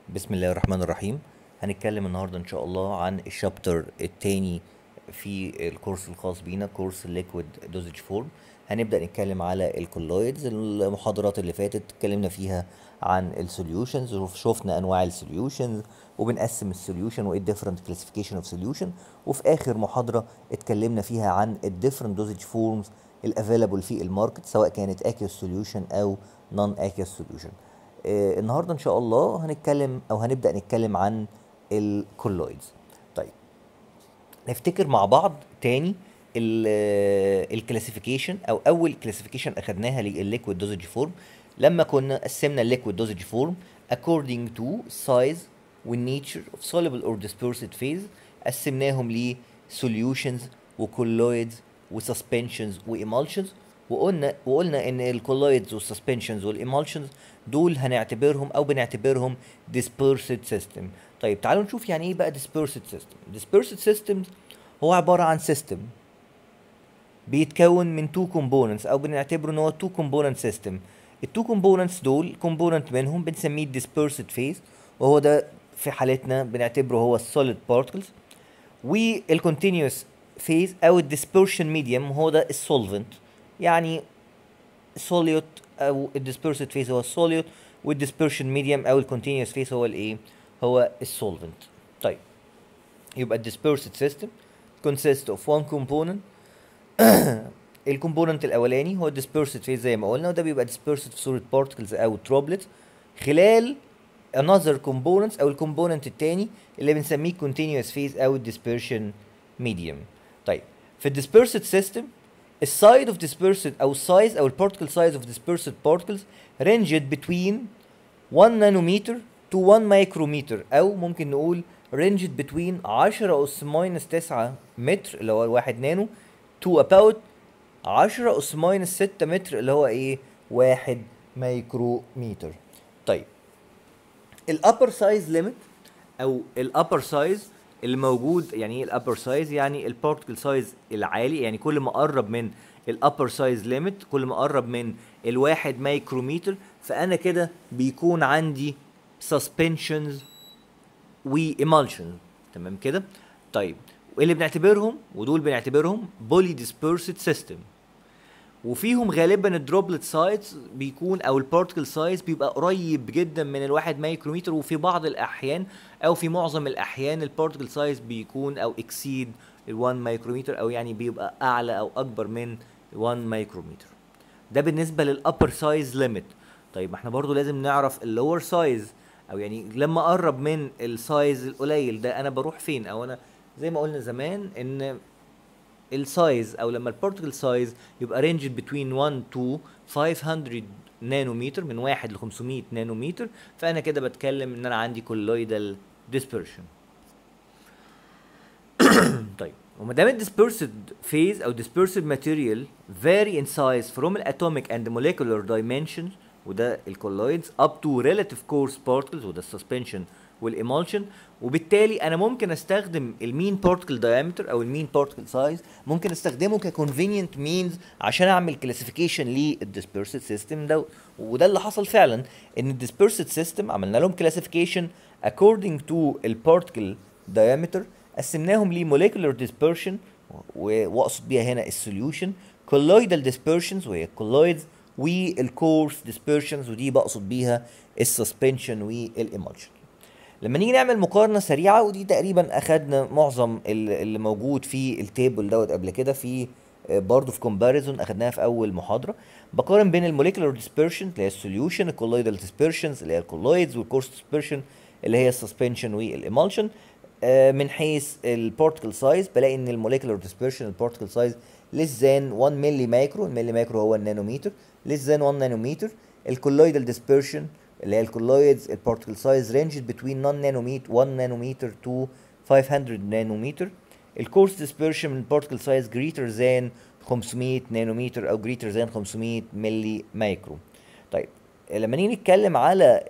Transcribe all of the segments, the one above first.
بسم الله الرحمن الرحيم هنتكلم النهارده ان شاء الله عن الشابتر التاني في الكورس الخاص بينا كورس الليكويد دوزج فورم هنبدا نتكلم على الكولويدز المحاضرات اللي فاتت اتكلمنا فيها عن السوليوشنز وشفنا انواع السوليوشنز وبنقسم السوليوشن وايه الديفرنت كلاسيفيكيشن اوف سوليوشن وفي اخر محاضره اتكلمنا فيها عن الديفرنت دوزج فورمز الافيلابل في الماركت سواء كانت اكيوس سوليوشن او نون اكيوس سوليوشن آه، النهارده ان شاء الله هنتكلم او هنبدا نتكلم عن الكولويدز طيب نفتكر مع بعض تاني الكلاسيفيكيشن او اول كلاسيفيكيشن اخدناها للليكويد دوزج فورم لما كنا قسمنا الليكويد دوزج فورم according to size والنيتشر of soluble or dispersed phase قسمناهم ل solutions وكولويدز وسسبنشنز وإيمالشنز وقلنا وقلنا ان الكولويدز والسسبنشنز والإيمالشنز دول هنعتبرهم او بنعتبرهم dispersed system طيب تعالوا نشوف يعني ايه بقى dispersed system dispersed systems هو عبارة عن system بيتكون من تو كومبوننتس او بنعتبره ان هو تو كومبوننت سيستم التو كومبوننتس دول كومبوننت منهم بنسميه dispersed phase وهو ده في حالتنا بنعتبره هو السوليد بارتكلز والكونتينوس فيز او الديسبرشن ميديوم هو ده السولفنت يعني سوليوت او الديسبرسد فيز هو السوليوت والديسبرشن ميديوم او الكونتينوس فيز هو الايه هو السولفنت طيب يبقى الديسبرسد سيستم consists of one component الكومبوننت الاولاني هو الديسبرسد فيز زي ما قلنا وده بيبقى dispersed في صوره بارتكلز او تروبلت خلال another components او الكومبوننت التاني اللي بنسميه continuous phase او dispersion medium طيب في الديسبرسد سيستم السايد اوف dispersed او السايز او البارتكل سايز اوف dispersed particles ranged between 1 نانومتر to 1 مايكرومتر او ممكن نقول ranged between 10 اس ماينس 9 متر اللي هو الواحد نانو to about 10 اس ماينس 6 متر اللي هو ايه 1 مايكرومتر طيب الابر سايز ليميت او الابر سايز اللي موجود يعني ايه الابر سايز يعني البارتكل سايز العالي يعني كل ما قرب من الابر سايز ليميت كل ما قرب من الواحد مايكرومتر فانا كده بيكون عندي سسبنشنز وايمالشن تمام كده طيب واللي بنعتبرهم ودول بنعتبرهم بولي ديسبيرسد سيستم وفيهم غالبا الدروبلت سايز بيكون او البارتكل سايز بيبقى قريب جدا من الواحد مايكرومتر وفي بعض الاحيان او في معظم الاحيان البارتكل سايز بيكون او اكسيد ال 1 مايكرومتر او يعني بيبقى اعلى او اكبر من 1 مايكرومتر ده بالنسبه للابر سايز ليميت طيب ما احنا برضو لازم نعرف اللور سايز او يعني لما اقرب من السايز القليل ده انا بروح فين او انا زي ما قلنا زمان ان السايز او لما البارتكل سايز يبقى رينج بين 1 تو 500 نانومتر من 1 ل 500 نانومتر فانا كده بتكلم ان انا عندي كولويدال ديسبرشن طيب وما دام الديسبرسد فيز او dispersed material vary in size from الatomic and molecular dimensions وده الكولويدز up to relative coarse particles وده السسبنشن والإيمالشن وبالتالي انا ممكن استخدم المين بارتكل diameter او المين بارتكل سايز ممكن استخدمه ككونفينينت مينز عشان اعمل كلاسيفيكيشن للديسبرسد سيستم ده وده اللي حصل فعلا ان الديسبرسد سيستم عملنا لهم كلاسيفيكيشن according to البارتكل diameter قسمناهم لموليكولر ديسبرشن واقصد بيها هنا السوليوشن كولويدال ديسبرشنز وهي الكولويدز والكورس ديسبرشنز ودي بقصد بيها السسبنشن والإيمالشن لما نيجي نعمل مقارنة سريعة ودي تقريبا أخدنا معظم ال- اللي موجود في التيبل دوت قبل كده في آه، برضه في كومباريزون أخدناها في أول محاضرة بقارن بين الموليكولر ديسبرشن اللي هي السوليوشن الكولويدال ديسبرشنز اللي هي الكولويدز والكورس ديسبرشن اللي هي السسبنشن والإيمالشن آه، من حيث البارتكل سايز بلاقي ان الموليكولر ديسبرشن البارتكل سايز less than 1 ملي مايكرو الملي مايكرو هو النانومتر less than 1 نانومتر الكولويدال ديسبرشن اللي هي الكولويدز البارتكل سايز رينجد between 1 نانومتر 1 نانومتر to 500 نانومتر الكورس ديسبرشن من البارتكل سايز greater than 500 نانومتر او greater than 500 ملي مايكرو طيب لما نيجي نتكلم على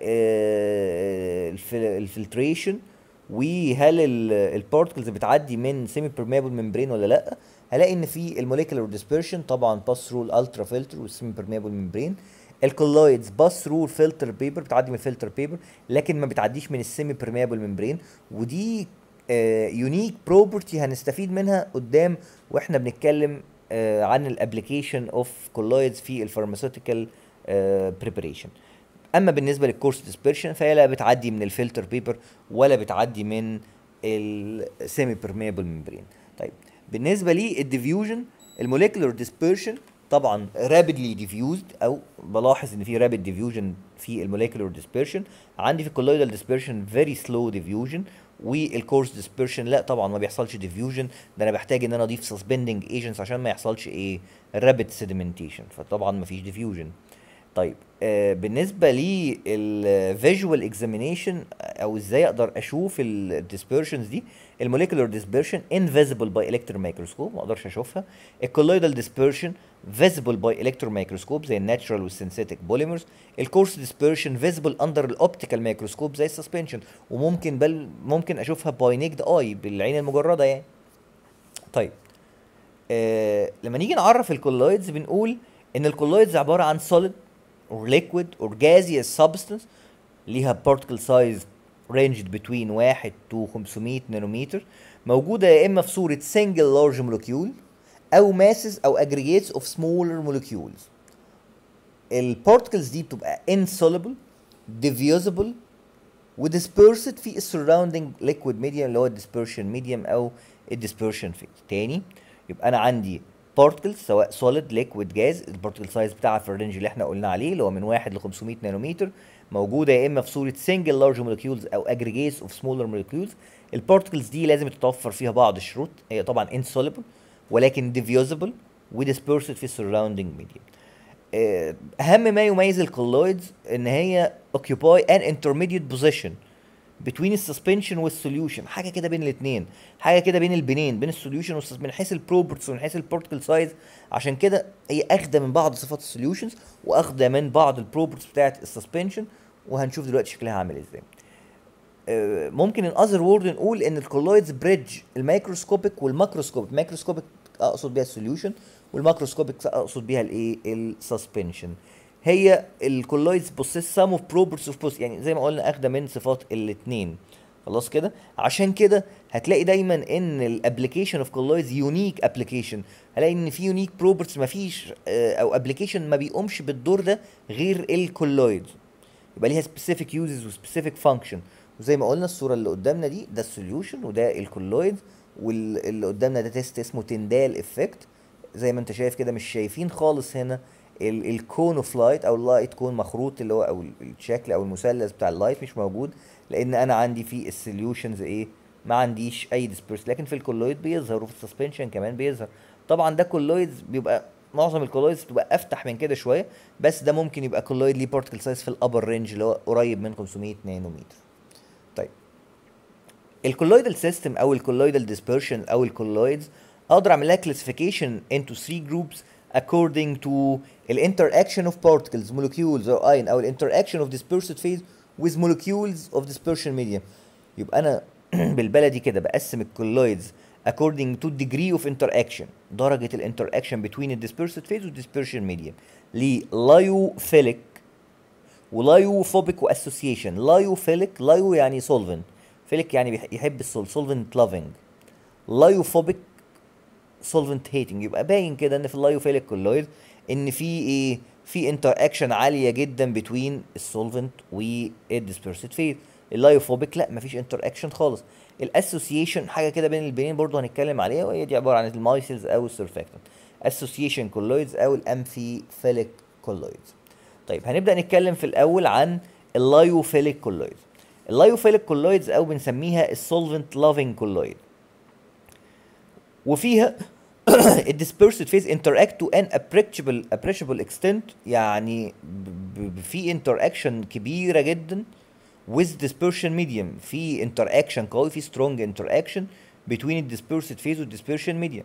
الفلتريشن وهل البارتكلز بتعدي من سيمي بيرميبل ممبرين ولا لا هلاقي ان في الموليكولر ديسبرشن طبعا باس ثرو الالترا فلتر والسيمي بيرميبل ممبرين الكولويدز باس ثرو الفلتر بيبر بتعدي من الفلتر بيبر لكن ما بتعديش من السيمي برميابل ممبرين ودي يونيك بروبرتي هنستفيد منها قدام واحنا بنتكلم آه، عن الابلكيشن اوف كولويدز في الفارماسيوتيكال بريبريشن اما بالنسبه للكورس ديسبرشن فهي لا بتعدي من الفلتر بيبر ولا بتعدي من السيمي برميبل ممبرين طيب بالنسبه للديفيوجن الموليكولر ديسبرشن طبعا رابيدلي ديفيوزد او بلاحظ ان في رابيد ديفيوجن في الموليكولر ديسبرشن عندي في الكولويدال ديسبرشن فيري سلو ديفيوجن والكورس ديسبرشن لا طبعا ما بيحصلش ديفيوجن ده انا بحتاج ان انا اضيف سسبندنج ايجنتس عشان ما يحصلش ايه رابيد سيديمنتيشن فطبعا ما فيش ديفيوجن طيب آه بالنسبه للفيجوال اكزامينيشن او ازاي اقدر اشوف الديسبرشنز دي الموليكولر ديسبرشن انفيزبل باي الكترون مايكروسكوب ما اقدرش اشوفها الكولويدال ديسبرشن فيزبل باي الكترون مايكروسكوب زي الناتشرال والسينثيتك بوليمرز الكورس ديسبرشن فيزبل اندر الاوبتيكال مايكروسكوب زي السسبنشن وممكن بل ممكن اشوفها باي نيكد اي بالعين المجرده يعني طيب آه لما نيجي نعرف الكولويدز بنقول ان الكولويدز عباره عن solid or liquid or gaseous substance ليها particle size ranged between 1 to 500 نانومتر موجودة يا إما في صورة single large molecule أو masses أو aggregates of smaller molecules البارتكلز دي بتبقى insoluble diffusible ودispersed في السراوندينج liquid medium اللي هو الدispersion medium أو الدispersion phase تاني يبقى أنا عندي بارتكلز سواء سوليد ليكويد جاز البارتكل سايز بتاعها في الرينج اللي احنا قلنا عليه اللي هو من 1 ل 500 نانومتر موجوده يا اما في صوره سنجل لارج مولكيولز او اجريجيتس اوف سمولر مولكيولز البارتكلز دي لازم تتوفر فيها بعض الشروط هي طبعا insoluble ولكن diffusible ودispersed في السراوندينج ميديم اهم ما يميز الكولويدز ان هي occupy an intermediate position between السسبنشن والسوليوشن حاجه كده بين الاثنين حاجه كده بين البنين بين السوليوشن والسسبنشن من حيث البروبرتس ومن حيث البارتكل سايز عشان كده هي اخده من بعض صفات السوليوشنز واخده من بعض البروبرتس بتاعه السسبنشن وهنشوف دلوقتي شكلها عامل ازاي آه، ممكن ان اذر وورد نقول ان الكولويدز بريدج الميكروسكوبيك والماكروسكوبيك الميكروسكوبيك اقصد بيها السوليوشن والماكروسكوبيك اقصد بيها الايه السسبنشن هي الكولويدز بوسيس سام اوف بروبرتس اوف بوس يعني زي ما قلنا اخده من صفات الاثنين خلاص كده عشان كده هتلاقي دايما ان الابلكيشن اوف كولويدز يونيك ابلكيشن هلاقي ان في يونيك بروبرتس ما فيش آه، او ابلكيشن ما بيقومش بالدور ده غير الكولويدز يبقى ليها سبيسيفيك يوزز وسبيسيفيك فانكشن وزي ما قلنا الصوره اللي قدامنا دي ده السوليوشن وده الكولويد واللي قدامنا ده تيست اسمه تندال افكت زي ما انت شايف كده مش شايفين خالص هنا الكون اوف لايت او اللايت كون مخروط اللي هو او الشكل او المثلث بتاع اللايت مش موجود لان انا عندي في السوليوشنز ايه ما عنديش اي ديسبيرس لكن في الكولويد بيظهر وفي السسبنشن كمان بيظهر طبعا ده كولويدز بيبقى معظم الكولويدز بتبقى افتح من كده شويه بس ده ممكن يبقى كولويد ليه بارتكل سايز في الابر رينج اللي هو قريب من 500 نانومتر طيب الكولويدال سيستم او الكولويدال ديسبرشن او الكولويدز اقدر اعمل لها كلاسيفيكيشن into 3 groups according to الانتراكشن of particles molecules or ion او الانتراكشن of dispersed phase with molecules of dispersion medium يبقى انا بالبلدي كده بقسم الكولويدز according to degree of interaction درجة الانتراكشن between the dispersed phase و dispersion medium للايوفيليك ولايوفوبيك واسوسيشن لايوفيليك لايو يعني solvent فيليك يعني بيح- يحب السول solvent loving لايوفوبيك solvent hating يبقى باين كده ان في اللايوفيليك كولويد ان في ايه في انتر اكشن عاليه جدا بين السولفنت والديسبيرسد فيز اللايوفوبيك لا مفيش انتر اكشن خالص الاسوسيشن حاجه كده بين البنين برضو هنتكلم عليها وهي دي عباره عن المايسلز او السرفاكتنت اسوسيشن كولويدز او الامفيفيليك كولويدز طيب هنبدا نتكلم في الاول عن اللايوفيليك كولويدز اللايوفيليك كولويدز او بنسميها السولفنت لافينج كولويد وفيها الديسبيرسد فيز interact to an appreciable appreciable extent يعني ب- ب- في interaction كبيرة جدا with dispersion medium في interaction قوي في strong interaction between الديسبيرسد فيز والديسبيرشن medium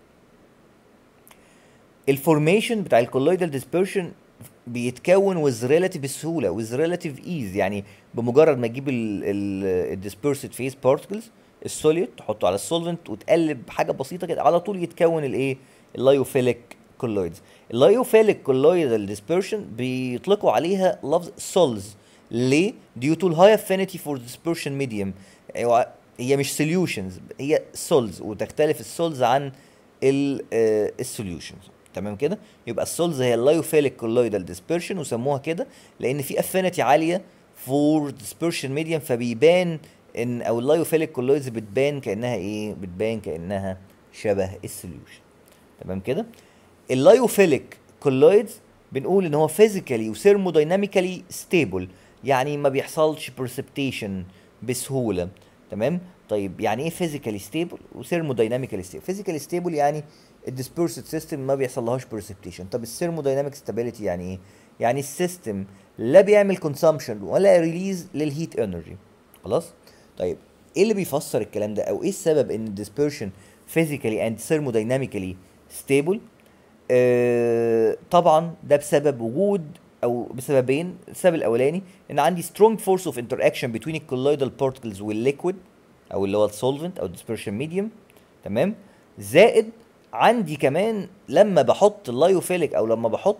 الفورميشن بتاع الكولويدال ديسبيرشن بيتكون with relative بسهولة with relative ease يعني بمجرد ما تجيب الديسبيرسد فيز بارتكلز السوليد تحطه على السولفنت وتقلب حاجه بسيطه كده على طول يتكون الايه اللايوفيليك كولويدز اللايوفيليك كولويدال ديسبرشن بيطلقوا عليها لفظ سولز ليه due to high affinity for dispersion medium أيوة، هي مش solutions هي سولز وتختلف السولز عن السوليوشنز تمام كده يبقى السولز هي اللايوفيليك كولويدال ديسبرشن وسموها كده لان في افينيتي عاليه فور ديسبرشن ميديم فبيبان ان او اللايوفيليك كولويدز بتبان كانها ايه بتبان كانها شبه السوليوشن تمام كده اللايوفيليك كولويدز بنقول ان هو فيزيكالي وثيرمودايناميكالي ستيبل يعني ما بيحصلش برسبتيشن بسهوله تمام طيب يعني ايه فيزيكالي ستيبل وثيرمودايناميكالي ستيبل فيزيكالي ستيبل يعني الديسبيرسد سيستم ما بيحصلهاش برسبتيشن طب الثيرمودايناميك ستابيليتي يعني ايه يعني السيستم لا بيعمل كونسامشن ولا ريليز للهيت انرجي خلاص طيب ايه اللي بيفسر الكلام ده او ايه السبب ان الديسبيرشن فيزيكالي اند ثيرمودايناميكالي ستيبل طبعا ده بسبب وجود او بسببين السبب الاولاني ان عندي strong force of interaction between الكولويدال particles والليكويد او اللي هو السولفنت او الديسبرشن ميديوم تمام زائد عندي كمان لما بحط اللايوفيليك او لما بحط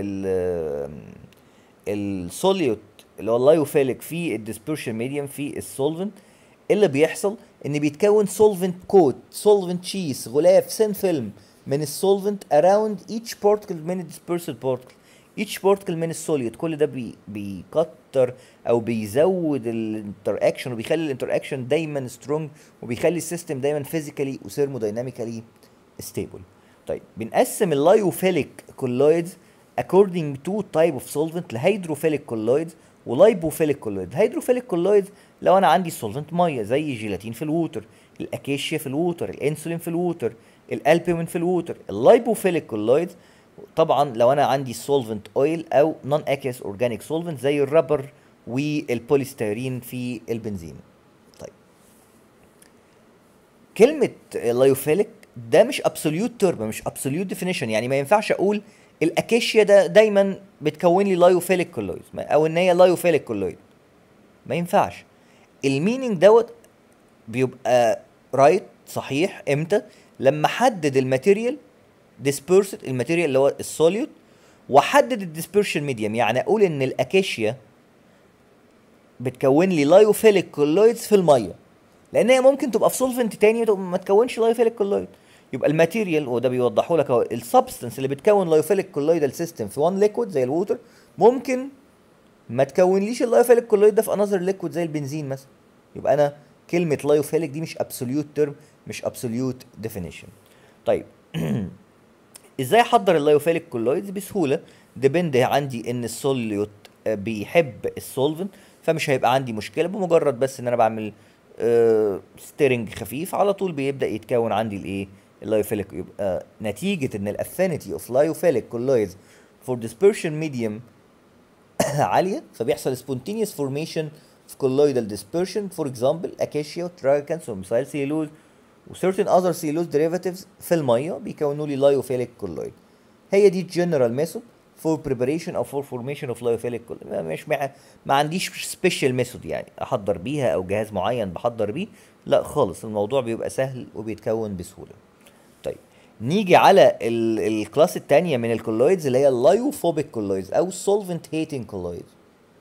السوليوت اللي هو اللايوفيليك في الديسبرشن ميديوم في السولفنت اللي بيحصل ان بيتكون سولفنت كوت سولفنت شيس غلاف سين فيلم من السولفنت اراوند ايتش بارتكل من الديسبرسد بارتكل ايتش بارتكل من السوليوت كل ده بي بيكتر او بيزود الانتر اكشن وبيخلي الانتر اكشن دايما سترونج وبيخلي السيستم دايما فيزيكالي وثيرمودايناميكالي ستيبل طيب بنقسم اللايوفيليك كولويدز according to type of solvent لهيدروفيليك كولويدز ولايبوفيليك كولويدز الهيدروفيليك كولويدز لو انا عندي سولفنت ميه زي الجيلاتين في الووتر الاكيشيا في الووتر الانسولين في الووتر الالبومين في الووتر اللايبوفيليك كولويدز طبعا لو انا عندي سولفنت اويل او نون اكيس اورجانيك سولفنت زي الربر والبوليستيرين في البنزين طيب كلمه لايوفيليك ده مش ابسوليوت ترم مش ابسوليوت ديفينيشن يعني ما ينفعش اقول الاكيشيا ده دايما بتكون لي لايوفيليك كولويد او ان هي لايوفيليك كولويد ما ينفعش المينينج دوت بيبقى رايت صحيح امتى لما حدد الماتيريال ديسبيرسد الماتيريال اللي هو السوليوت واحدد الديسبيرشن ميديوم يعني اقول ان الاكيشيا بتكون لي لايوفيليك كولويدز في الميه لان هي ممكن تبقى في سولفنت تاني ما تكونش لايوفيليك كولويد يبقى الماتيريال وده بيوضحوا لك اهو السبستنس اللي بتكون لايوفيليك كولويدال سيستم في وان ليكويد زي الووتر ممكن ما تكونليش اللايوفيليك كولويد ده في انذر ليكويد زي البنزين مثلا يبقى انا كلمه لايوفيليك دي مش ابسوليوت ترم مش ابسوليوت ديفينيشن طيب ازاي احضر اللايوفيليك كولويدز بسهوله ديبند عندي ان السوليوت بيحب السولفنت فمش هيبقى عندي مشكله بمجرد بس ان انا بعمل ستيرنج خفيف على طول بيبدا يتكون عندي الايه اللايوفيليك يبقى نتيجه ان الافينيتي اوف لايوفيليك كولويدز فور ديسبرشن ميديوم عاليه فبيحصل spontaneous formation of colloidal dispersion for example acacia tragacanth وميثايل سيلوز و certain other cellulose derivatives في الميه بيكونوا لي لايوفيليك كولويد هي دي general method for preparation او for formation of lyophilic colloid مش مع... ما عنديش سبيشال ميثود يعني احضر بيها او جهاز معين بحضر بيه لا خالص الموضوع بيبقى سهل وبيتكون بسهوله طيب نيجي على الكلاس الثانيه من الكولويدز اللي هي اللايوفوبيك كولويدز او solvent hating colloids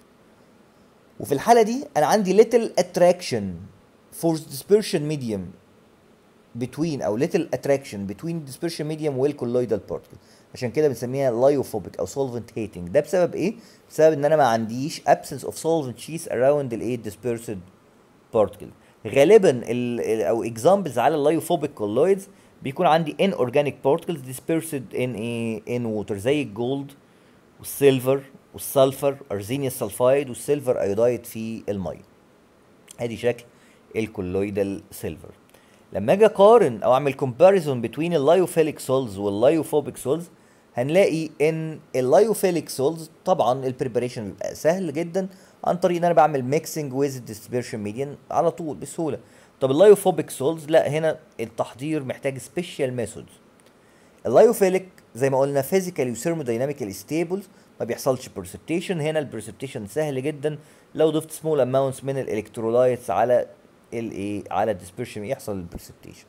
وفي الحاله دي انا عندي little attraction for dispersion medium between او little attraction between dispersion medium والcolloidal particle عشان كده بنسميها لايوفوبيك او solvent hating ده بسبب ايه بسبب ان انا ما عنديش absence of solvent sheath around الايه dispersed particle غالبا ال او examples على اللايوفوبيك colloids بيكون عندي inorganic particles dispersed in ايه in water زي الجولد والسيلفر والسلفر ارزينيا سلفايد والسيلفر ايودايد في الميه ادي شكل الكولويدال سيلفر لما اجي اقارن او اعمل كومباريزون بين اللايوفيليك سولز واللايوفوبيك سولز هنلاقي ان اللايوفيليك سولز طبعا البريباريشن بيبقى سهل جدا عن طريق ان انا بعمل ميكسنج ويز ديسبيرشن ميديان على طول بسهوله طب اللايوفوبيك سولز لا هنا التحضير محتاج سبيشال ميثودز اللايوفيليك زي ما قلنا فيزيكالي وثيرمودايناميكالي ستيبل ما بيحصلش برسبتيشن هنا البرسبتيشن سهل جدا لو ضفت سمول اماونتس من الالكترولايتس على الايه على الديسبرشن يحصل البرسبتيشن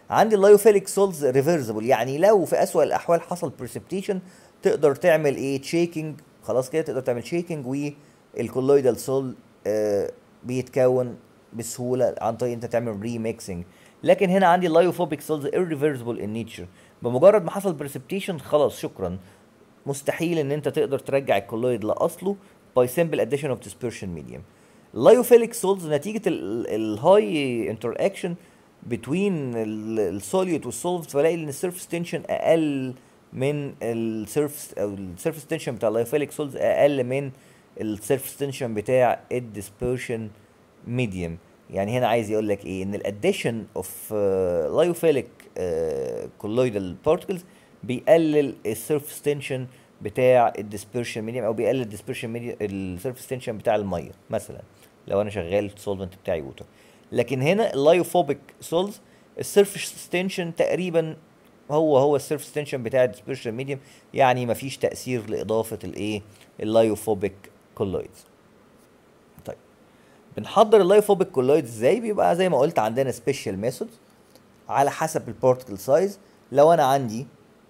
عندي اللايوفيليك سولز ريفرسبل يعني لو في اسوأ الاحوال حصل بريسبتيشن تقدر تعمل ايه تشيكنج خلاص كده تقدر تعمل شيكنج والكولويدال سول آه بيتكون بسهوله عن طريق انت تعمل ريميكسنج لكن هنا عندي اللايوفوبيك سيلز irreversible in nature بمجرد ما حصل بريسبتيشن خلاص شكرا مستحيل ان انت تقدر ترجع الكولويد لاصله by simple addition of dispersion medium اللايوفيليك سولز نتيجه الهاي انتر اكشن بين السوليوت والسولفت فلاقي ان السيرفس تنشن اقل من السيرفس او السيرفس تنشن بتاع اللايوفيليك سولز اقل من السيرفس تنشن بتاع الديسبرشن ميديوم يعني هنا عايز يقول لك ايه ان الاديشن اوف لايوفيليك كولويدال بارتكلز بيقلل السيرفس تنشن بتاع الديسبرشن ميديوم او بيقلل الديسبرشن ميديوم السيرفس تنشن بتاع الميه مثلا لو انا شغال السولفنت بتاعي ووتر لكن هنا اللايوفوبيك سولز السيرفس تنشن تقريبا هو هو السيرفس تنشن بتاع الديسبرشن ميديوم يعني مفيش تاثير لاضافه الايه اللايوفوبيك كولويدز طيب بنحضر اللايوفوبيك كولويدز ازاي بيبقى زي ما قلت عندنا سبيشال ميثود على حسب البارتكل سايز لو انا عندي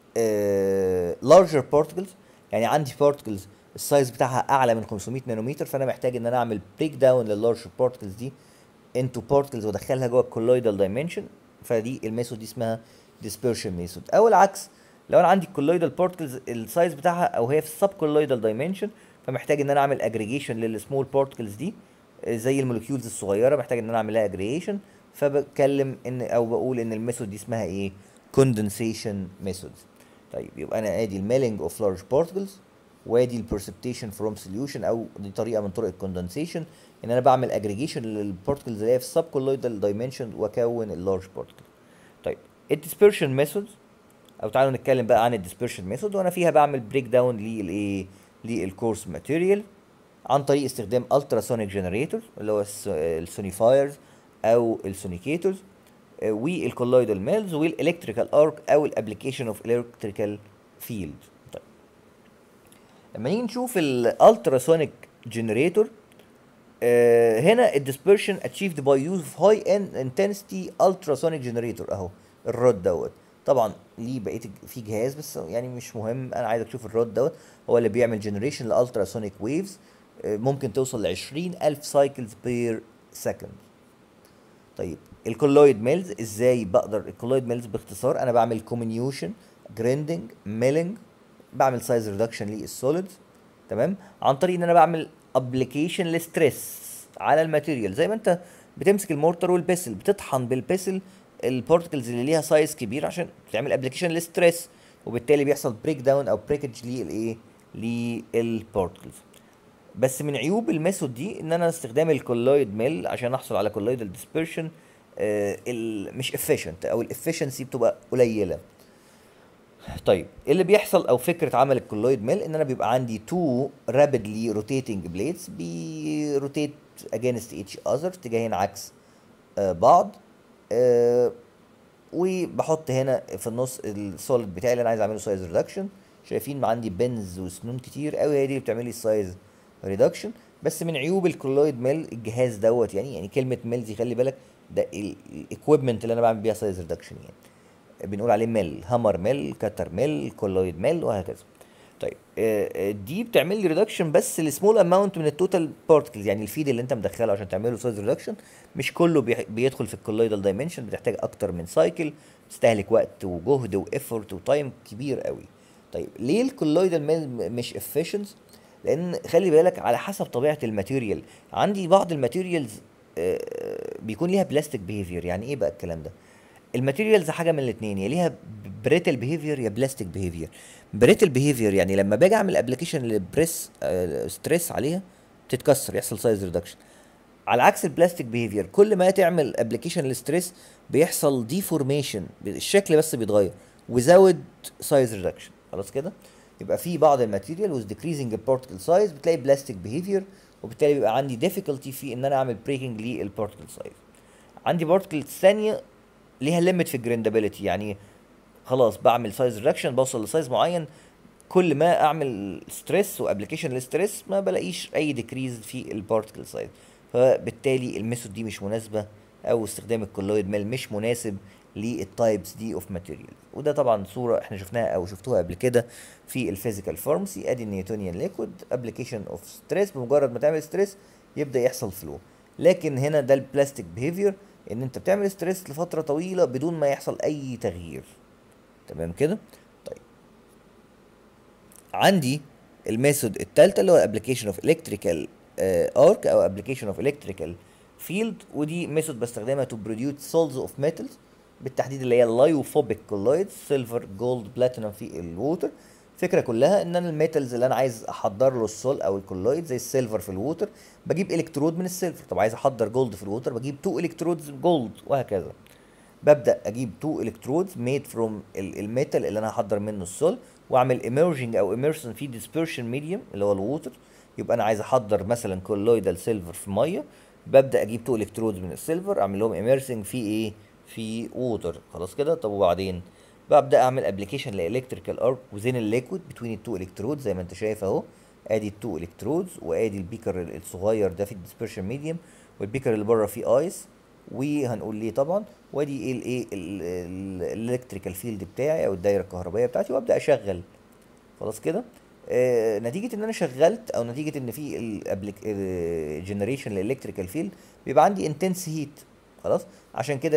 لارجر بارتكلز يعني عندي بارتكلز السايز بتاعها اعلى من 500 نانومتر فانا محتاج ان انا اعمل بريك داون لللارجر بارتكلز دي انتو بارتكلز وادخلها جوه الكولويدال دايمنشن فدي الميثود دي اسمها ديسبرشن ميثود او العكس لو انا عندي الكولويدال بارتكلز السايز بتاعها او هي في السب كولويدال دايمنشن فمحتاج ان انا اعمل اجريجيشن للسمول بارتكلز دي زي المولكيولز الصغيره محتاج ان انا اعمل لها اجريجيشن فبتكلم ان او بقول ان الميثود دي اسمها ايه كوندنسيشن ميثود طيب يبقى انا ادي الميلينج اوف لارج بارتكلز وادي البرسبتيشن فروم سوليوشن او دي طريقه من طرق الكوندنسيشن ان انا بعمل اجريجيشن للبارتكلز اللي هي في السب كولويدال دايمنشن واكون اللارج بارتكل طيب الديسبرشن ميثود او تعالوا نتكلم بقى عن الديسبرشن ميثود وانا فيها بعمل بريك داون للايه للكورس ماتيريال عن طريق استخدام التراسونيك جنريتور اللي هو السونيفايرز او السونيكيتورز والكولويدال ميلز والالكتريكال ارك او الابلكيشن اوف الكتريكال فيلد طيب لما نيجي نشوف الالتراسونيك جنريتور هنا الديسبرشن اتشيفد باي يوز اوف هاي انتنسيتي التراسونيك جنريتور اهو الرود دوت طبعا ليه بقيه في جهاز بس يعني مش مهم انا عايزك تشوف الرود دوت هو اللي بيعمل جنريشن لالتراسونيك ويفز ممكن توصل ل 20000 سايكلز بير سكند طيب الكولويد ميلز ازاي بقدر الكولويد ميلز باختصار انا بعمل كومينيوشن جريندنج ميلنج بعمل سايز ريدكشن للسوليدز تمام عن طريق ان انا بعمل ابلكيشن لستريس على الماتيريال زي ما انت بتمسك المورتر والبيسل بتطحن بالبيسل البارتكلز اللي ليها سايز كبير عشان تعمل ابلكيشن لستريس وبالتالي بيحصل بريك داون او بريكج للايه للبارتكلز بس من عيوب الميثود دي ان انا استخدام الكولويد ميل عشان احصل على كولويدال ديسبرشن آه مش افيشنت او الافشنسي بتبقى قليله طيب ايه اللي بيحصل او فكره عمل الكولويد ميل ان انا بيبقى عندي تو رابيدلي روتيتنج بليدز بيروتيت اجينست ايتش اذر اتجاهين عكس آه بعض آه وبحط هنا في النص السوليد بتاعي اللي انا عايز اعمله سايز ريدكشن شايفين عندي بنز وسنون كتير قوي هي دي اللي بتعمل لي السايز ريدكشن بس من عيوب الكولويد ميل الجهاز دوت يعني يعني كلمه ميل دي خلي بالك ده الاكويبمنت اللي انا بعمل بيها سايز ريدكشن يعني بنقول عليه ميل هامر ميل كتر ميل كولويد ميل وهكذا طيب آه دي بتعمل لي ريدكشن بس السمول اماونت من التوتال بارتكلز يعني الفيد اللي انت مدخله عشان تعمله سايز ريدكشن مش كله بيدخل في الكولويدال دايمنشن بتحتاج اكتر من سايكل بتستهلك وقت وجهد وافورت وتايم كبير قوي طيب ليه الكولويدال ميل مش افيشنت لان خلي بالك على حسب طبيعه الماتيريال عندي بعض الماتيريالز بيكون ليها بلاستيك بيهيفير يعني ايه بقى الكلام ده الماتيريالز حاجه من الاثنين يا ليها بريتل بيهيفير يا بلاستيك بيهيفير بريتل بيهيفير يعني لما باجي اعمل ابلكيشن للبريس ستريس عليها تتكسر يحصل سايز ريدكشن على عكس البلاستيك بيهيفير كل ما تعمل ابلكيشن للستريس بيحصل ديفورميشن الشكل بس بيتغير وزود سايز ريدكشن خلاص كده يبقى في بعض الماتيريال with decreasing particle size بتلاقي بلاستيك behavior وبالتالي بيبقى عندي difficulty في ان انا اعمل breaking للبارتكل سايز عندي بارتكلز ثانيه ليها ليميت في الجريندابيلتي يعني خلاص بعمل سايز ريدكشن بوصل لسايز معين كل ما اعمل ستريس وابلكيشن للستريس ما بلاقيش اي ديكريز في البارتكل سايز فبالتالي الميثود دي مش مناسبه او استخدام الكولويد ميل مش مناسب للتايبس دي اوف ماتيريال وده طبعا صوره احنا شفناها او شفتوها قبل كده في الفيزيكال فارماسي ادي النيوتونيان ليكويد ابلكيشن اوف ستريس بمجرد ما تعمل ستريس يبدا يحصل فلو لكن هنا ده البلاستيك بيهيفير ان انت بتعمل ستريس لفتره طويله بدون ما يحصل اي تغيير تمام كده طيب عندي الميثود الثالثه اللي هو ابلكيشن اوف الكتريكال ارك او ابلكيشن اوف الكتريكال فيلد ودي ميثود بستخدمها تو بروديوس سولز اوف ميتالز بالتحديد اللي هي اللايوفوبيك كولويد سيلفر جولد بلاتينوم في الووتر الفكره كلها ان انا الميتالز اللي انا عايز احضر له السول او الكولويد زي السيلفر في الووتر بجيب الكترود من السيلفر طب عايز احضر جولد في الووتر بجيب تو الكترودز جولد وهكذا ببدا اجيب تو الكترودز ميد فروم الميتال اللي انا هحضر منه السول واعمل ايمرجنج او اميرسن في ديسبرشن ميديوم اللي هو الووتر يبقى انا عايز احضر مثلا كولويدال سيلفر في ميه ببدا اجيب تو الكترودز من السيلفر اعمل لهم اميرسنج في ايه في ووتر خلاص كده طب وبعدين ببدا اعمل ابلكيشن لالكتريكال ارك وزين الليكويد بتوين التو الكترود زي ما انت شايف اهو ادي التو الكترودز وادي البيكر الصغير ده في الديسبرشن ميديوم والبيكر اللي بره فيه ايس وهنقول ليه طبعا وادي ايه الايه الالكتريكال فيلد بتاعي او الدايره الكهربائيه بتاعتي وابدا اشغل خلاص كده آه نتيجه ان انا شغلت او نتيجه ان في الجنريشن للالكتريكال فيلد بيبقى عندي انتنس هيت خلاص عشان كده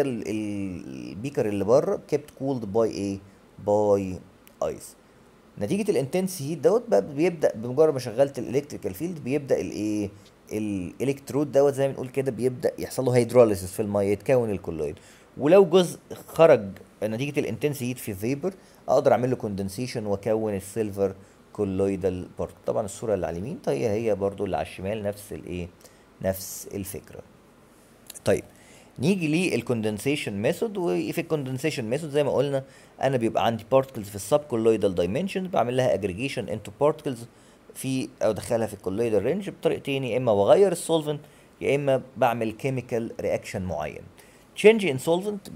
البيكر اللي بره كيبت كولد باي ايه باي ايس نتيجه الانتنس هيت دوت بيبدا بمجرد ما شغلت الالكتريكال فيلد بيبدا الايه الالكترود دوت زي ما بنقول كده بيبدا يحصل له هيدروليسيس في الميه يتكون الكولويد ولو جزء خرج نتيجه الانتنس هيت في فيبر اقدر اعمل له كوندنسيشن واكون السيلفر كولويدال بارت طبعا الصوره اللي على اليمين هي هي برضو اللي على الشمال نفس الايه نفس الفكره طيب نيجي للكوندنسيشن ميثود وفي الكوندنسيشن ميثود زي ما قلنا انا بيبقى عندي بارتكلز في السب كولويدال دايمنشن بعمل لها اجريجيشن انتو بارتكلز في او ادخلها في الكولويدال رينج بطريقتين يا اما بغير السولفنت يا اما بعمل كيميكال رياكشن معين تشينج ان سولفنت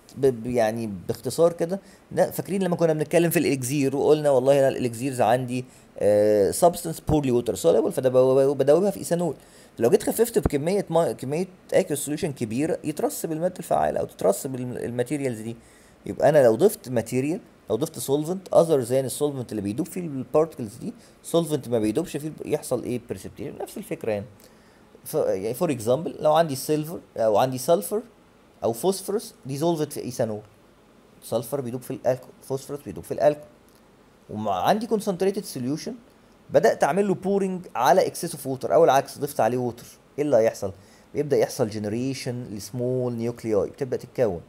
يعني باختصار كده فاكرين لما كنا بنتكلم في الاكزير وقلنا والله انا الاكزيرز عندي سبستنس بورلي ووتر سوليبل فبدوبها في ايثانول لو جيت خففت بكميه ما كميه اكل سوليوشن كبيره يترسب الماده الفعاله او تترسب الماتيريالز دي يبقى انا لو ضفت ماتيريال لو ضفت سولفنت اذر زي السولفنت اللي بيدوب فيه البارتكلز دي سولفنت ما بيدوبش فيه يحصل ايه بريسبتيشن نفس الفكره يعني ف يعني فور اكزامبل لو عندي سيلفر او عندي سلفر او فوسفورس ديزولفد في ايثانول سلفر بيدوب في الالكول فوسفورس بيدوب في الالكول وعندي كونسنتريتد سوليوشن بدات اعمل له بورنج على اكسس اوف ووتر او العكس ضفت عليه ووتر ايه اللي هيحصل بيبدا يحصل جنريشن لسمول نيوكلياي بتبدا تتكون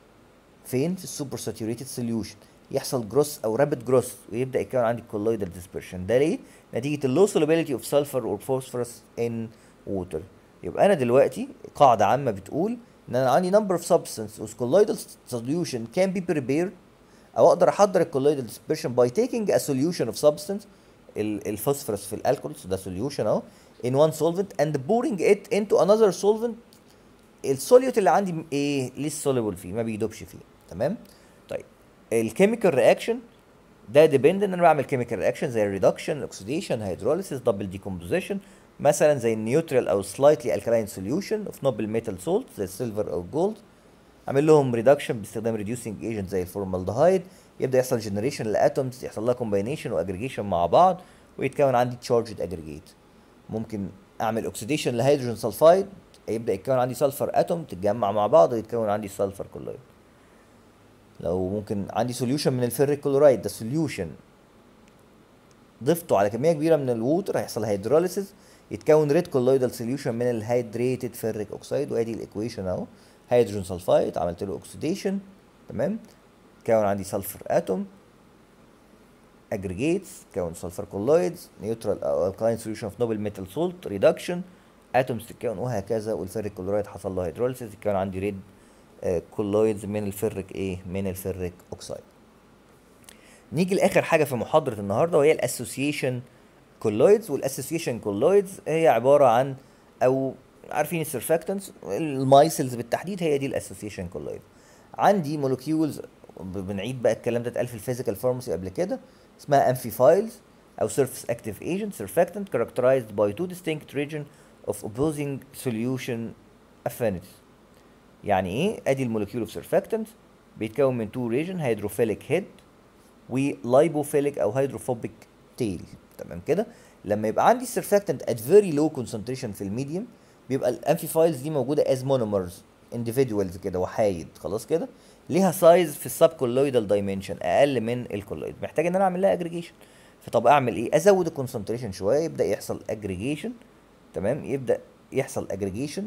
فين في السوبر ساتوريتد سوليوشن يحصل جروس او رابid جروس ويبدا يتكون عندي كولويدال ديسبرشن ده ليه نتيجه اللو solubility اوف سلفر اور فوسفورس ان ووتر يبقى انا دلوقتي قاعده عامه بتقول ان انا عندي number of substance whose colloidal solution can be prepared او اقدر احضر الكولويدال dispersion by taking a solution of substance الفوسفورس في الالكول ده solution اهو in one solvent and pouring it into another solvent السوليوت اللي عندي ايه لسه soluble فيه ما بيدوبش فيه تمام طيب الكيميكال رياكشن ده ديبند ان انا بعمل كيميكال رياكشن زي الريدكشن الاكسيديشن هيدروليسيس دبل ديكومبوزيشن مثلا زي النيوترال او سلايتلي الكلاين سوليوشن اوف نوبل ميتال سولت زي السيلفر او الجولد اعمل لهم ريدكشن باستخدام ريديوسنج ايجنت زي الفورمالدهايد يبدا يحصل جنريشن لاتومز يحصل لها كومباينيشن واجريجيشن مع بعض ويتكون عندي تشارجد اجريجيت ممكن اعمل اوكسيديشن لهيدروجين سلفايد يبدا يتكون عندي سلفر اتوم تتجمع مع بعض ويتكون عندي سلفر كلويد لو ممكن عندي سوليوشن من الفيريك كلورايد ده سوليوشن ضفته على كميه كبيره من الووتر هيحصل هيدروليسيس يتكون ريد كولويدال سوليوشن من الهيدريتد فيريك اوكسايد وادي الايكويشن اهو هيدروجين سلفايد عملت له اوكسيديشن تمام كون عندي سلفر اتوم aggregates كون سلفر كولويدز نيوترال او الكلاين سوليوشن اوف نوبل ميتال سولت ريدكشن اتومز تتكون وهكذا والفيريك كلورايد حصل له هيدروليسيس يتكون عندي ريد كولويدز من الفيريك ايه من الفيريك اوكسايد نيجي لاخر حاجه في محاضره النهارده وهي الاسوسيشن كولويدز والاسوسيشن كولويدز هي عباره عن او عارفين السرفاكتنس المايسلز بالتحديد هي دي الاسوسيشن كولويد عندي مولكيولز بنعيد بقى الكلام ده اتقال في الفيزيكال فارماسي قبل كده اسمها امفيفايلز او surface active agent surfactant characterized by two distinct region of opposing solution affinities يعني ايه ادي المولكيول اوف surfactant بيتكون من تو ريجن هيدروفيليك هيد ولايبوفيليك او هيدروفوبيك تيل تمام كده لما يبقى عندي سيرفاكتنت ات فيري لو كونسنتريشن في الميديوم بيبقى الامفيفايلز دي موجوده از مونومرز individuals كده وحايد خلاص كده ليها سايز في السب كولويدال دايمنشن اقل من الكولويد محتاج ان انا اعمل لها اجريجيشن فطب اعمل ايه ازود الكونسنتريشن شويه يبدا يحصل اجريجيشن تمام يبدا يحصل اجريجيشن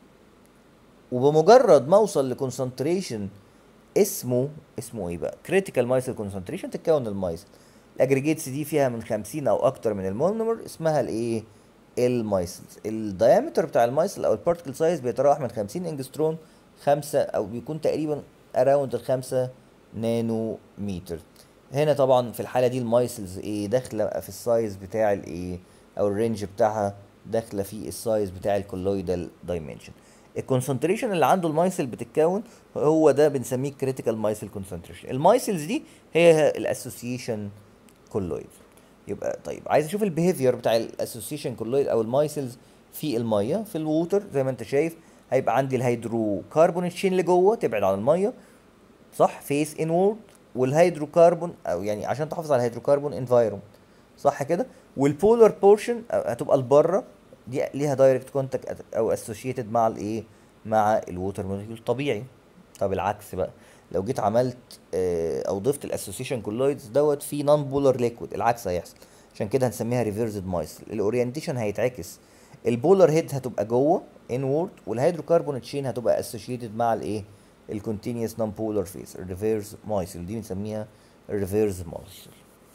وبمجرد ما اوصل لكونسنتريشن اسمه اسمه ايه بقى كريتيكال مايسل كونسنتريشن تتكون المايسل الاجريجيتس دي فيها من 50 او اكتر من المونومر اسمها الايه المايسلز الدايمتر بتاع المايسل او البارتكل سايز بيتراوح من 50 انجسترون 5 او بيكون تقريبا اراوند ال 5 نانو متر هنا طبعا في الحاله دي المايسلز ايه داخله في السايز بتاع الايه او الرينج بتاعها داخله في السايز بتاع الكولويدال دايمنشن الكونسنتريشن اللي عنده المايسل بتتكون هو ده بنسميه كريتيكال مايسل كونسنتريشن المايسلز دي هي الاسوسيشن كولويد يبقى طيب عايز اشوف البيهيفير بتاع الاسوسيشن كولويد او المايسلز في الميه في الووتر زي ما انت شايف هيبقى عندي الهيدروكربون تشين اللي جوه تبعد عن الميه صح فيس انورد والهيدروكربون او يعني عشان تحافظ على الهيدروكربون انفايرمنت صح كده والبولار بورشن هتبقى لبره دي ليها دايركت كونتاكت او اسوشيتد مع الايه مع الووتر موليكيول طبيعي طب العكس بقى لو جيت عملت آه، او ضفت الاسوسيشن كولويدز دوت في نون بولار ليكويد العكس هيحصل عشان كده هنسميها ريفيرسد مايسل الاورينتيشن هيتعكس البولار هيد هتبقى جوه انورد والهيدروكربون تشين هتبقى اسوشيتد مع الايه الكونتينيوس نون بولار فيس الريفيرس مايسل دي بنسميها الريفيرس مايسل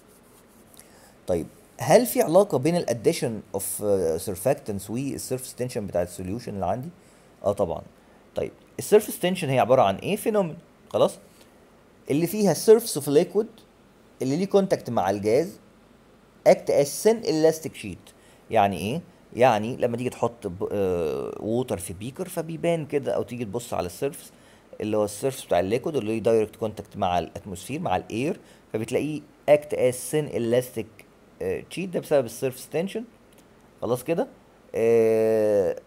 طيب هل في علاقه بين الاديشن اوف سيرفاكتنس والسيرفس تنشن بتاع السوليوشن اللي عندي اه طبعا طيب السيرفس تنشن هي عباره عن ايه فينومين خلاص اللي فيها سيرفس اوف ليكويد اللي ليه كونتاكت مع الجاز اكت از سن الاستيك شيت يعني ايه يعني لما تيجي تحط ووتر في بيكر فبيبان كده او تيجي تبص على السيرفس اللي هو السيرفس بتاع الليكويد اللي ليه دايركت كونتاكت مع الاتموسفير مع الاير فبتلاقيه اكت از سن الاستيك تشيت ده بسبب السيرفس تنشن خلاص كده آه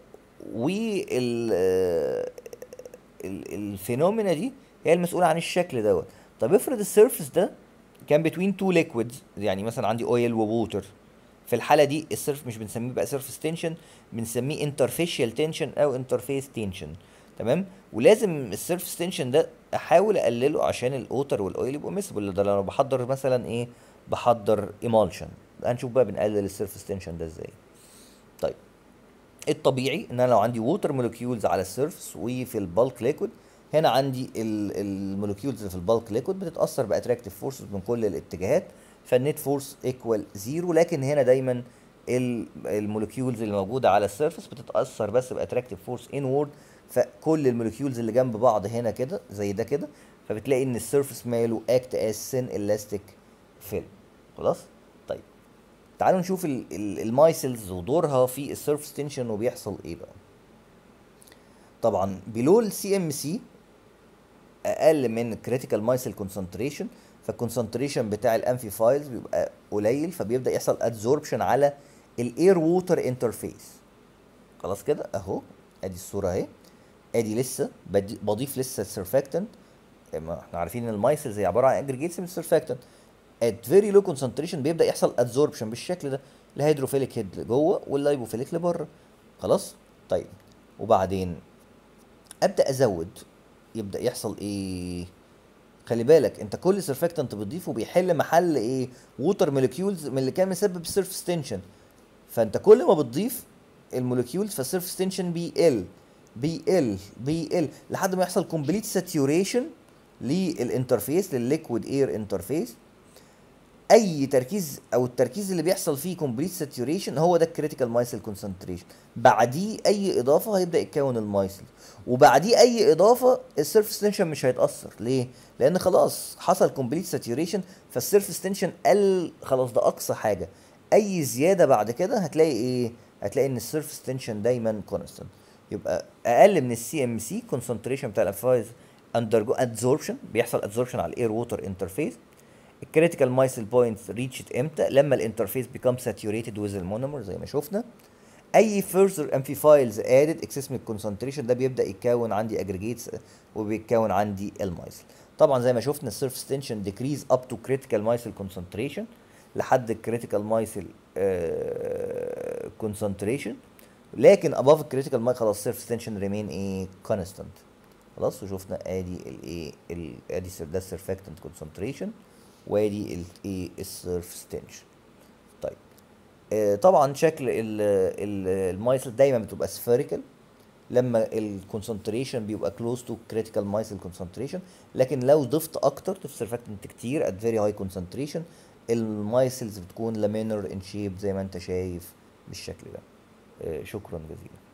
وال آه، ال- الفينومينا دي هي المسؤوله عن الشكل دوت طب افرض السيرفس ده كان بتوين تو ليكويدز يعني مثلا عندي اويل وووتر في الحاله دي السيرف مش بنسميه بقى سيرفس تنشن بنسميه انترفيشال تنشن او انترفيس تنشن تمام ولازم السيرفس تنشن ده احاول اقلله عشان الاوتر والاويل يبقوا مسبل ده لو بحضر مثلا ايه بحضر ايمالشن هنشوف بقى بنقلل السيرفس تنشن ده ازاي طيب الطبيعي ان انا لو عندي ووتر مولكيولز على السيرفس وفي البالك ليكويد هنا عندي المولكيولز اللي في البالك ليكويد بتتاثر باتراكتيف فورسز من كل الاتجاهات فالنت فورس ايكوال زيرو لكن هنا دايما المولكيولز اللي موجوده على السيرفس بتتاثر بس باتراكتيف فورس انورد فكل المولكيولز اللي جنب بعض هنا كده زي ده كده فبتلاقي ان السيرفس ماله اكت از سن الاستيك فيلم خلاص طيب تعالوا نشوف ال- ال- المايسلز ودورها في السيرفس تنشن وبيحصل ايه بقى طبعا بلو السي ام سي اقل من كريتيكال مايسل كونسنتريشن فالكونسنتريشن بتاع الامفيفايلز بيبقى قليل فبيبدا يحصل ادزوربشن على الاير ووتر انترفيس خلاص كده اهو ادي الصوره اهي ادي لسه بدي بضيف لسه السرفاكتنت ما احنا عارفين ان المايسلز هي عباره عن اجريجيتس من السرفاكتنت at very low concentration بيبدا يحصل adsorption بالشكل ده الهيدروفيليك هيد لجوه واللايبوفيليك لبره خلاص طيب وبعدين ابدا ازود يبدا يحصل ايه خلي بالك انت كل سرفاكتنت بتضيفه بيحل محل ايه ووتر مولكيولز من اللي كان مسبب سيرفس تنشن فانت كل ما بتضيف المولكيولز فالسيرفس تنشن بيقل بيقل بيقل لحد ما يحصل كومبليت ساتيوريشن للانترفيس للليكويد اير انترفيس اي تركيز او التركيز اللي بيحصل فيه كومبليت ساتوريشن هو ده الكريتيكال مايسل كونسنتريشن بعديه اي اضافه هيبدا يتكون المايسل وبعديه اي اضافه السيرفس تنشن مش هيتاثر ليه لان خلاص حصل كومبليت ساتوريشن فالسيرفس تنشن قل خلاص ده اقصى حاجه اي زياده بعد كده هتلاقي ايه هتلاقي ان السيرفس تنشن دايما كونستنت يبقى اقل من السي ام سي كونسنتريشن بتاع الانفايز اندرجو ادزوربشن بيحصل ادزوربشن على الاير ووتر انترفيس الكريتيكال مايسل بوينتس ريتشت امتى لما الانترفيس بيكم ساتوريتد ويز المونومر زي ما شفنا اي فيرذر امفيفايلز ادد اكسس من الكونسنتريشن ده بيبدا يتكون عندي اجريجيتس وبيتكون عندي المايسل طبعا زي ما شفنا السيرفس تنشن ديكريز اب تو كريتيكال مايسل كونسنتريشن لحد الكريتيكال مايسل كونسنتريشن لكن اباف الكريتيكال ماي خلاص سيرفس تنشن ريمين ايه كونستانت خلاص وشفنا ادي الايه ال- ادي ده السيرفكتنت كونسنتريشن وادي الايه السيرفس تنشن طيب آه، طبعا شكل المايسل دايما بتبقى سفيريكال لما الكونسنتريشن بيبقى كلوز تو كريتيكال مايسل كونسنتريشن لكن لو ضفت اكتر ضفت سيرفكتنت كتير ات فيري هاي كونسنتريشن المايسلز بتكون لامينر ان شيب زي ما انت شايف بالشكل ده آه، شكرا جزيلا